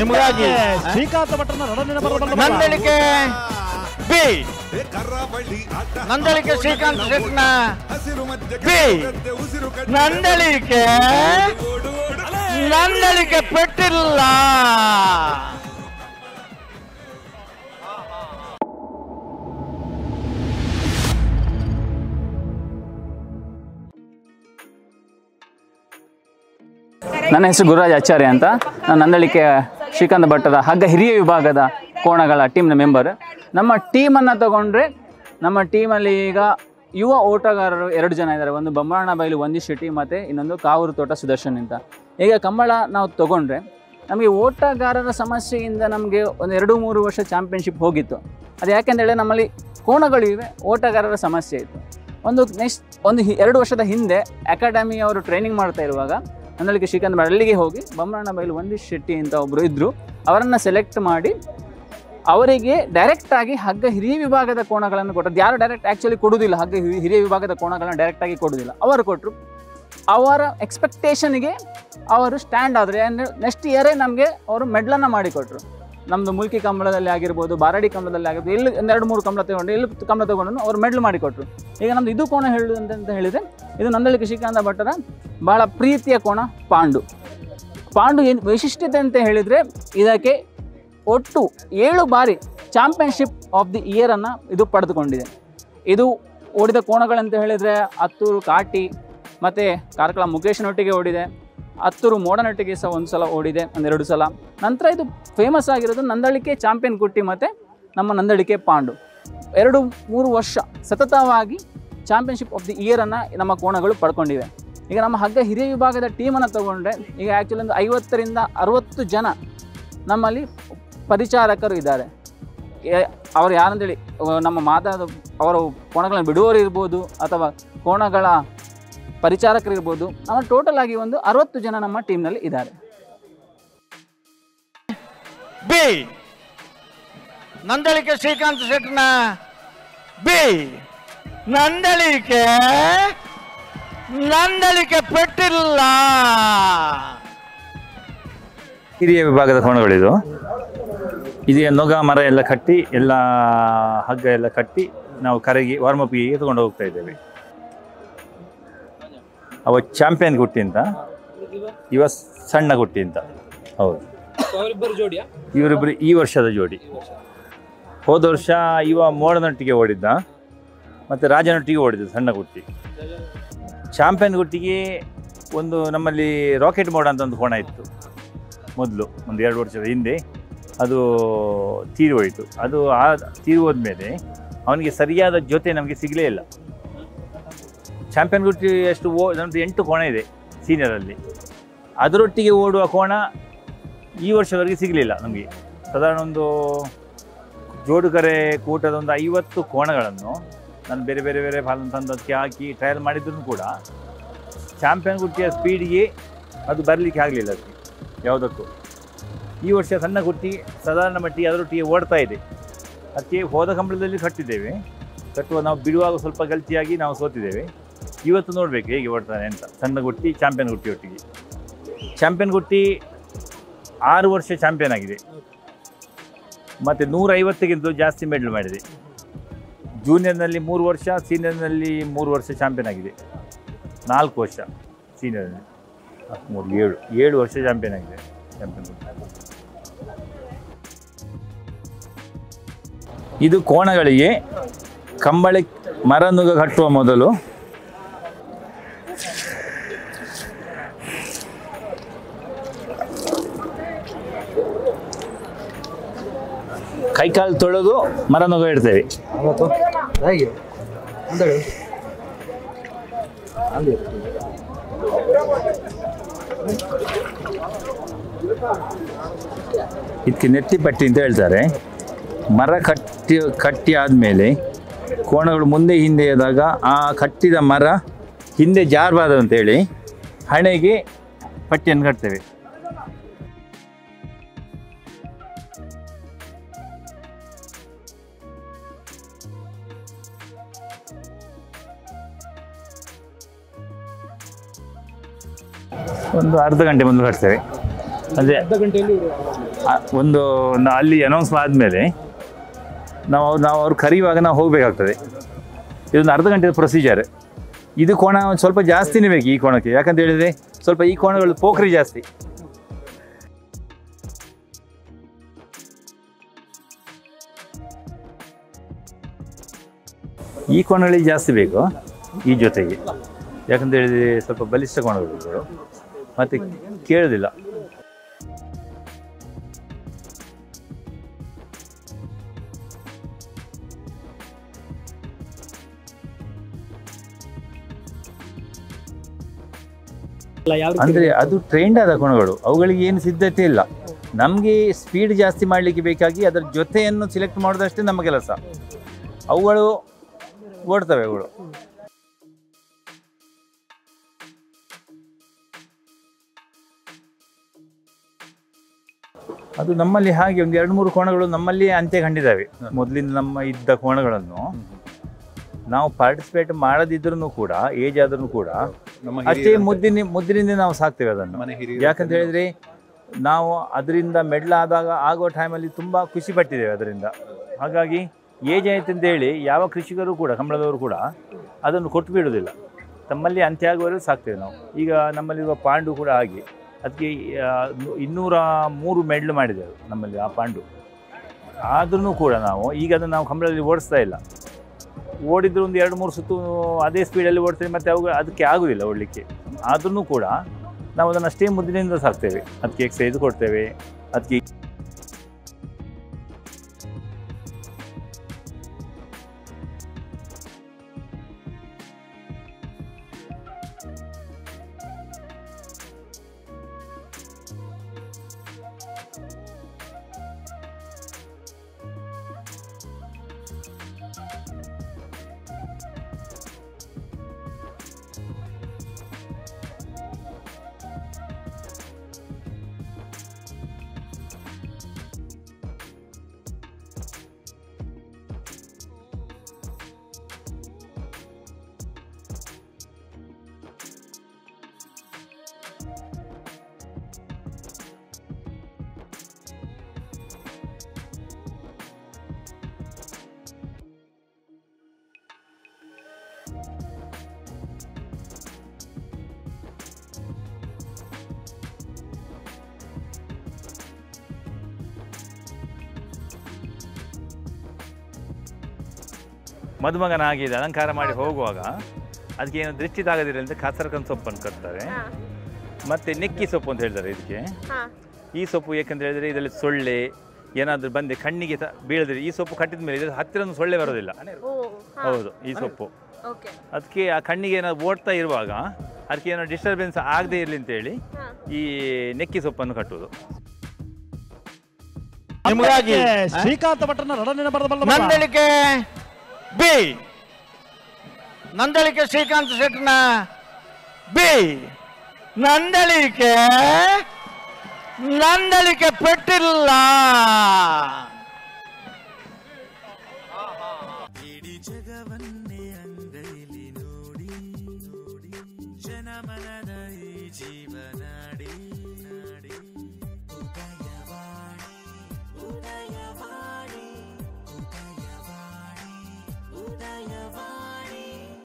ನಿಮಗಾಗಿ ಶ್ರೀಕಾಂತ ಭಟ್ರನ ರಡನಿನ ಬರಬಲ್ಲ ನಂದಳಿಕೆ ಬಿ ಏ ಕರ್ರಾವಳಿ ಆಟ ನಂದಳಿಕೆ ಶ್ರೀಕಾಂತ್ ಶೆಟ್ನ ಹಸಿರು ಮಧ್ಯೆ ಬಿ ಕಟ್ಟೆ ಉಸಿರು ಕಟ್ಟೆ ನಂದಳಿಕೆ ಓಡು ಓಡು ನಂದಳಿಕೆ ಪೆಟ್ಟಿಲ್ಲ ನನ್ನ ಹೆಸರು ಗುರುರಾಜ್ ಆಚಾರ್ಯ ಅಂತ ನಾನು ನಂದಳಿಕೆ ಶ್ರೀಕಾಂತ ಭಟ್ಟದ ಹಗ್ಗ ಹಿರಿಯ ವಿಭಾಗದ ಕೋಣಗಳ ಟೀಮ್ನ ಮೆಂಬರ್ ನಮ್ಮ ಟೀಮನ್ನು ತಗೊಂಡ್ರೆ ನಮ್ಮ ಟೀಮಲ್ಲಿ ಈಗ ಯುವ ಓಟಗಾರರು ಎರಡು ಜನ ಇದ್ದಾರೆ ಒಂದು ಬೊಮ್ಮಣ್ಣ ಬೈಲು ವಂದಿಶ್ ಶೆಟ್ಟಿ ಮತ್ತು ಇನ್ನೊಂದು ಕಾವೂರು ತೋಟ ಸುದರ್ಶನ್ ಅಂತ ಈಗ ಕಂಬಳ ನಾವು ತಗೊಂಡ್ರೆ ನಮಗೆ ಓಟಗಾರರ ಸಮಸ್ಯೆಯಿಂದ ನಮಗೆ ಒಂದು ಎರಡು ಮೂರು ವರ್ಷ ಚಾಂಪಿಯನ್ಶಿಪ್ ಹೋಗಿತ್ತು ಅದು ಯಾಕೆಂದೇಳಿ ನಮ್ಮಲ್ಲಿ ಕೋಣಗಳು ಇವೆ ಓಟಗಾರರ ಸಮಸ್ಯೆ ಇತ್ತು ಒಂದು ನೆಕ್ಸ್ಟ್ ಒಂದು ಹಿ- ಎರಡು ವರ್ಷದ ಹಿಂದೆ ಅಕಾಡೆಮಿ ಅವರು ಟ್ರೈನಿಂಗ್ ಮಾಡ್ತಾ ಇರುವಾಗ ನಂದಳಿಕೆ ಶ್ರೀಕಾಂತ್ ಭಟ್ ಅಲ್ಲಿಗೆ ಹೋಗಿ ಬೊಮ್ಮಣ್ಣ ಬೈಲು ವಂದಿಶ್ ಶೆಟ್ಟಿ ಅಂತ ಒಬ್ಬರು ಇದ್ದರು ಅವರನ್ನು ಸೆಲೆಕ್ಟ್ ಮಾಡಿ ಅವರಿಗೆ ಡೈರೆಕ್ಟ್ ಆಗಿ ಹಗ್ಗ ಹಿರಿಯ ವಿಭಾಗದ ಕೋಣಗಳನ್ನು ಕೊಟ್ಟದ್ದು ಯಾರು ಡೈರೆಕ್ಟ್ ಆ್ಯಕ್ಚುಲಿ ಕೊಡುವುದಿಲ್ಲ ಹಗ್ಗ ಹಿರಿ- ಹಿರಿಯ ವಿಭಾಗದ ಕೋಣಗಳನ್ನು ಡೈರೆಕ್ಟ್ ಆಗಿ ಕೊಡುವುದಿಲ್ಲ ಅವರು ಕೊಟ್ಟರು ಅವರ ಎಕ್ಸ್ಪೆಕ್ಟೇಷನ್ಗೆ ಅವರು ಸ್ಟ್ಯಾಂಡ್ ಆದರೆ ನೆಕ್ಸ್ಟ್ ಇಯರೇ ನಮಗೆ ಅವರು ಮೆಡ್ಲನ್ನು ಮಾಡಿಕೊಟ್ರು ನಮ್ಮದು ಮುಲ್ಕಿ ಕಂಬಳದಲ್ಲಿ ಆಗಿರ್ಬೋದು ಬಾರಡಿ ಕಂಬಳದಲ್ಲಿ ಆಗಿರ್ಬೋದು ಎಲ್ಲಿ ಒಂದೆರಡು ಮೂರು ಕಂಬಳ ತಗೊಂಡು ಎಲ್ಲಿ ಕಂಬಳ ತಗೊಂಡು ಅವರು ಮೆಡ್ಲ್ ಮಾಡಿಕೊಟ್ರು ಈಗ ನಮ್ದು ಇದು ಕೋಣ ಹೇಳುದು ಅಂತ ಅಂತ ಹೇಳಿದರೆ ಇದು ನಂದಳಿಕೆ ಶ್ರೀಕಾಂತ ಭಟ್ಟರ ಬಹಳ ಪ್ರೀತಿಯ ಕೋಣ ಪಾಂಡು ಪಾಂಡು ಏನು ವೈಶಿಷ್ಟ್ಯತೆ ಅಂತ ಹೇಳಿದರೆ ಇದಕ್ಕೆ ಒಟ್ಟು ಏಳು ಬಾರಿ ಚಾಂಪಿಯನ್ಶಿಪ್ ಆಫ್ ದಿ ಇಯರನ್ನು ಇದು ಪಡೆದುಕೊಂಡಿದೆ ಇದು ಓಡಿದ ಕೋಣಗಳಂತ ಹೇಳಿದರೆ ಹತ್ತೂರು ಕಾಟಿ ಮತ್ತು ಕಾರ್ಕಳ ಮುಖೇಶನೊಟ್ಟಿಗೆ ಓಡಿದೆ ಹತ್ತೂರು ಮೋಡನೊಟ್ಟಿಗೆ ಸಹ ಒಂದು ಸಲ ಓಡಿದೆ ಒಂದೆರಡು ಸಲ ನಂತರ ಇದು ಫೇಮಸ್ ಆಗಿರೋದು ನಂದಳಿಕೆ ಚಾಂಪಿಯನ್ ಕುಟ್ಟಿ ಮತ್ತು ನಮ್ಮ ನಂದಳಿಕೆ ಪಾಂಡು ಎರಡು ಮೂರು ವರ್ಷ ಸತತವಾಗಿ ಚಾಂಪಿಯನ್ಶಿಪ್ ಆಫ್ ದಿ ಇಯರನ್ನು ನಮ್ಮ ಕೋಣಗಳು ಪಡ್ಕೊಂಡಿವೆ ಈಗ ನಮ್ಮ ಹಗ್ಗ ಹಿರಿಯ ವಿಭಾಗದ ಟೀಮನ್ನು ತಗೊಂಡ್ರೆ ಈಗ ಆ್ಯಕ್ಚುಲಿ ಒಂದು ಐವತ್ತರಿಂದ ಅರುವತ್ತು ಜನ ನಮ್ಮಲ್ಲಿ ಪರಿಚಾರಕರು ಇದ್ದಾರೆ ಏ- ಅವ್ರು ಯಾರಂತೇಳಿ ಅಹ್ ನಮ್ಮ ಮಾತಾಡ ಅವರು ಕೋಣಗಳನ್ನು ಬಿಡುವವರು ಇರ್ಬೋದು ಅಥವಾ ಕೋಣಗಳ ಪರಿಚಾರಕರು ಇರ್ಬೋದು ನಮ್ಮ ಟೋಟಲ್ ಆಗಿ ಒಂದು ಅರವತ್ತು ಜನ ನಮ್ಮ ಟೀಮ್ನಲ್ಲಿ ಇದ್ದಾರೆ ಬಿ ನಂದಳಿಕೆ ಶ್ರೀಕಾಂತ್ ಶೆಟ್ನ ಬಿ ನಂದಳಿಕೆ ನಂದಳಿಕೆ ಪೆಟ್ಟಿಲ್ಲ ಹಿರಿಯ ವಿಭಾಗದ ಕೋಣಗಳಿದು ಇದೀಗ ನೊಗ ಮರ ಎಲ್ಲ ಕಟ್ಟಿ ಎಲ್ಲ ಹಗ್ಗ ಎಲ್ಲ ಕಟ್ಟಿ ನಾವು ಕರಗಿ ವಾರ್ಮಪ್ಪಿಗೆ ತಗೊಂಡು ಹೋಗ್ತಾ ಇದ್ದೇವೆ ಅವ ಚಾಂಪಿಯನ್ ಗುಟ್ಟಿ ಅಂತ ಇವ ಸಣ್ಣ ಗುಟ್ಟಿ ಅಂತ ಹೌದು ಇವರಿಬ್ಬರು ಈ ವರ್ಷದ ಜೋಡಿ ಹೋದ ವರ್ಷ ಇವ ಮೋಡನೊಟ್ಟಿಗೆ ಓಡಿದ್ದ ಮತ್ತು ರಾಜನೊಟ್ಟಿಗೆ ಓಡಿದ್ದ ಸಣ್ಣ ಗುಟ್ಟಿ ಚಾಂಪಿಯನ್ ಗುಟ್ಟಿಗೆ ಒಂದು ನಮ್ಮಲ್ಲಿ ರಾಕೆಟ್ ಮೋಡ ಅಂತ ಒಂದು ಕೋಣ ಇತ್ತು ಮೊದಲು ಒಂದು ಎರಡು ವರ್ಷದ ಹಿಂದೆ ಅದು ತೀರಿ ಹೋಯಿತು ಅದು ಆ ತೀರಿ ಹೋದ್ಮೇಲೆ ಅವನಿಗೆ ಸರಿಯಾದ ಜೊತೆ ನಮಗೆ ಸಿಗಲೇ ಇಲ್ಲ ಚಾಂಪಿಯನ್ ಗುಟ್ಟಿ ಅಷ್ಟು ಓ ನಮ್ಮದು ಎಂಟು ಕೋಣ ಇದೆ ಸೀನಿಯರಲ್ಲಿ ಅದರೊಟ್ಟಿಗೆ ಓಡುವ ಕೋಣ ಈ ವರ್ಷದವರೆಗೆ ಸಿಗಲಿಲ್ಲ ನಮಗೆ ಸಾಧಾರಣ ಒಂದು ಜೋಡುಗರೆ ಕೂಟದ ಒಂದು ಐವತ್ತು ಕೋಣಗಳನ್ನು ನಾನು ಬೇರೆ ಬೇರೆ ಬೇರೆ ಫಾಲನ್ ತಂದಕ್ಕೆ ಹಾಕಿ ಟ್ರಯಲ್ ಮಾಡಿದ್ರು ಕೂಡ ಚಾಂಪಿಯನ್ ಗುಟ್ಟಿಯ ಸ್ಪೀಡಿಗೆ ಅದು ಬರಲಿಕ್ಕೆ ಆಗಲಿಲ್ಲ ಅದಕ್ಕೆ ಯಾವುದಕ್ಕೂ ಈ ವರ್ಷ ಸಣ್ಣ ಗುಟ್ಟಿ ಸಾಧಾರಣ ಮಟ್ಟಿಗೆ ಅದರೊಟ್ಟಿಗೆ ಓಡ್ತಾ ಇದೆ ಅದಕ್ಕೆ ಹೋದ ಕಂಬಳದಲ್ಲಿ ಕಟ್ಟಿದ್ದೇವೆ ಕಟ್ಟುವ ನಾವು ಬಿಡುವಾಗ ಸ್ವಲ್ಪ ಗಲ್ತಿಯಾಗಿ ನಾವು ಸೋತಿದ್ದೇವೆ ಇವತ್ತು ನೋಡಬೇಕು ಹೇಗೆ ಓಡ್ತಾನೆ ಅಂತ ಸಣ್ಣ ಗುಟ್ಟಿ ಚಾಂಪಿಯನ್ ಗುಟ್ಟಿ ಒಟ್ಟಿಗೆ ಚಾಂಪಿಯನ್ ಗುಟ್ಟಿ ಆರು ವರ್ಷ ಚಾಂಪಿಯನ್ ಆಗಿದೆ ಮತ್ತು ನೂರೈವತ್ತಕ್ಕಿಂತ ಜಾಸ್ತಿ ಮೆಡಲ್ ಮಾಡಿದೆ ಜೂನಿಯರ್ನಲ್ಲಿ ಮೂರು ವರ್ಷ ಸೀನಿಯರ್ನಲ್ಲಿ ಮೂರು ವರ್ಷ ಚಾಂಪಿಯನ್ ಆಗಿದೆ ನಾಲ್ಕು ವರ್ಷ ಸೀನಿಯರ್ನಲ್ಲಿ ಮೂರು ಏಳು ಏಳು ವರ್ಷ ಚಾಂಪಿಯನ್ ಆಗಿದೆ ಚಾಂಪಿಯನ್ ಇದು ಕೋಣಗಳಿಗೆ ಕಂಬಳಿ ಮರನುಗ ಕಟ್ಟುವ ಮೊದಲು ಕೈಕಾಲು ತೊಳೆದು ಮರನುಗ ಇಡ್ತೇವೆ ಇದಕ್ಕೆ ನೆತ್ತಿಪಟ್ಟಿ ಅಂತ ಹೇಳ್ತಾರೆ ಮರ ಕಟ್ಟಿ ಕಟ್ಟಿ ಆದಮೇಲೆ ಕೋಣಗಳು ಮುಂದೆ ಹಿಂದೆ ಆದಾಗ ಆ ಕಟ್ಟಿದ ಮರ ಹಿಂದೆ ಜಾರಬಾರ್ದು ಅಂತೇಳಿ ಹಣೆಗೆ ಪಟ್ಟಿಯನ್ನು ಕಟ್ತೇವೆ ಒಂದು ಅರ್ಧ ಗಂಟೆ ಮೊದಲು ಕಟ್ತೇವೆ ಅದೇ ಆ, ಒಂದು ನ- ಅಲ್ಲಿ ಅನೌನ್ಸ್ ಆದಮೇಲೆ ನಾವು ಅವ್ರು- ನಾವು ಅವ್ರು ಕರೆಯುವಾಗ ನಾವು ಹೋಗಬೇಕಾಗ್ತದೆ ಇದೊಂದು ಅರ್ಧ ಗಂಟೆದ ಪ್ರೊಸೀಜರ್ ಇದು ಕೋಣ ಒಂದು ಸ್ವಲ್ಪ ಜಾಸ್ತಿನೇ ಬೇಕು ಈ ಕೋಣಕ್ಕೆ ಯಾಕಂತ ಹೇಳಿದರೆ ಸ್ವಲ್ಪ ಈ ಕೋಣಗಳು ಪೋಖ್ರಿ ಜಾಸ್ತಿ ಈ ಕೋಣಗಳಿಗೆ ಜಾಸ್ತಿ ಬೇಕು ಈ ಜೊತೆಗೆ ಯಾಕಂತ ಹೇಳಿದ್ರೆ ಸ್ವಲ್ಪ ಬಲಿಷ್ಠ ಕೋಣಗಳು ಇವುಗಳು. ಮತ್ತೆ ಕೇಳೋದಿಲ್ಲ ಅಲ್ಲ ಯಾವ ರೀತಿ ಅಂದರೆ ಅದು ಟ್ರೈಂಡ್ ಆದ ಕೋಣಗಳು ಅವುಗಳಿಗೆ ಏನು ಸಿದ್ಧತೆ ಇಲ್ಲ ನಮಗೆ ಸ್ಪೀಡ್ ಜಾಸ್ತಿ ಮಾಡಲಿಕ್ಕೆ ಬೇಕಾಗಿ ಅದರ ಜೊತೆಯನ್ನು ಸಿಲೆಕ್ಟ್ ಮಾಡೋದಷ್ಟೇ ನಮ್ಮ ಕೆಲಸ ಅವುಗಳು ಓಡ್ತವೆ ಅವುಗಳು ಅದು ನಮ್ಮಲ್ಲಿ ಹಾಗೆ ಒಂದು ಎರಡು ಮೂರು ಕೋಣಗಳು ನಮ್ಮಲ್ಲಿಯೇ ಅಂತ್ಯ ಕಂಡಿದ್ದಾವೆ ಮೊದಲಿಂದ ನಮ್ಮ ಇದ್ದ ಕೋಣಗಳನ್ನು ನಾವು ಪಾರ್ಟಿಸಿಪೇಟ್ ಮಾಡದಿದ್ರೂ ಕೂಡ ಏಜ್ ಆದ್ರೂ ಕೂಡ ಅಷ್ಟೇ ಮುದ್ದಿನ ಮುದ್ದಿನಿಂದ ನಾವು ಸಾಕ್ತೇವೆ ಅದನ್ನು ಯಾಕಂತ ಹೇಳಿದ್ರೆ ನಾವು ಅದರಿಂದ ಮೆಡ್ಲ್ ಆದಾಗ ಆಗೋ ಟೈಮಲ್ಲಿ ತುಂಬ ಖುಷಿ ಪಟ್ಟಿದ್ದೇವೆ ಅದರಿಂದ ಹಾಗಾಗಿ ಏಜ್ ಆಯ್ತು ಅಂತ ಹೇಳಿ ಯಾವ ಕೃಷಿಕರು ಕೂಡ ಕಂಬಳದವರು ಕೂಡ ಅದನ್ನು ಕೊಟ್ಟು ಬಿಡುವುದಿಲ್ಲ ತಮ್ಮಲ್ಲಿ ಅಂತ್ಯ ಆಗುವವರೆಗೂ ಸಾಕ್ತೇವೆ ನಾವು ಈಗ ನಮ್ಮಲ್ಲಿರುವ ಪಾಂಡು ಕೂಡ ಹಾಗೆ ಅದಕ್ಕೆ ಆ, ಇನ್ನೂರ ಮೂರು ಮೆಡ್ಲ್ ಮಾಡಿದ್ದೇವೆ ನಮ್ಮಲ್ಲಿ ಆ ಪಾಂಡು ಆದ್ರೂ ಕೂಡ ನಾವು ಈಗ ಅದನ್ನು ನಾವು ಕಂಬಳದಲ್ಲಿ ಓಡಿಸ್ತಾ ಇಲ್ಲ ಓಡಿದ್ರು ಒಂದು ಎರಡು ಮೂರು ಸುತ್ತು ಅದೇ ಸ್ಪೀಡಲ್ಲಿ ಓಡ್ತೇವೆ ಮತ್ತು ಅವು ಅದಕ್ಕೆ ಆಗುವುದಿಲ್ಲ ಓಡಲಿಕ್ಕೆ ಆದ್ರೂ ಕೂಡ ನಾವು ಅದನ್ನು ಅಷ್ಟೇ ಮುದ್ದಿನಿಂದ ಸಾಕ್ತೇವೆ ಅದಕ್ಕೆ ಎಕ್ಸೈಸ್ ಕೊಡ್ತೇವೆ ಅದಕ್ಕೆ ಮದುಮಗನ ಹಾಗೆ ಇದು ಅಲಂಕಾರ ಮಾಡಿ ಹೋಗುವಾಗ ಅದಕ್ಕೆ ಏನು ದೃಷ್ಟಿ ತಾಗದಿರಲಿ ಅಂತ ಕಾಸರಕನ್ ಸೊಪ್ಪನ್ನು ಕಟ್ತಾರೆ ಮತ್ತೆ ನೆಕ್ಕಿ ಸೊಪ್ಪು ಅಂತ ಹೇಳ್ತಾರೆ ಇದಕ್ಕೆ ಈ ಸೊಪ್ಪು ಏಕೆಂತ ಹೇಳಿದ್ರೆ ಇದರಲ್ಲಿ ಸೊಳ್ಳೆ ಏನಾದರೂ ಬಂದೆ ಕಣ್ಣಿಗೆ ತ- ಬೀಳದಿರಿ ಈ ಸೊಪ್ಪು ಕಟ್ಟಿದ ಮೇಲೆ ಇದ್ರ ಹತ್ತಿರ ಒಂದು ಸೊಳ್ಳೆ ಬರೋದಿಲ್ಲ ಹೌದು ಈ ಸೊಪ್ಪು ಓಕೆ ಅದಕ್ಕೆ ಆ ಕಣ್ಣಿಗೆ ಏನಾದ್ರು ಓಡ್ತಾ ಇರುವಾಗ ಅದಕ್ಕೆ ಏನೋ ಡಿಸ್ಟರ್ಬೆನ್ಸ್ ಆಗದೆ ಇರಲಿ ಅಂತೇಳಿ ಈ ನೆಕ್ಕಿ ಸೊಪ್ಪನ್ನು ಕಟ್ಟುವುದು ನಿಮಗಾಗಿ ಶ್ರೀಕಾಂತ ಭಟ್ರನ ರಡನಿನ ಬರದ ನಂದಳಿಕೆ ಬಿ ನಂದಳಿಕೆ ಶ್ರೀಕಾಂತ್ ಶೆಟ್ನ ಬಿ ನಂದಳಿಕೆ ನಂದಳಿಕೆ ಪೆಟ್ಟಿಲ್ಲ ಇಡೀ ಜಗವನ್ನೇ ಅಂಗೈಲಿ ನೋಡಿ ನೋಡಿ ಜನಮನದ ಈ ಜೀವನಾಡಿ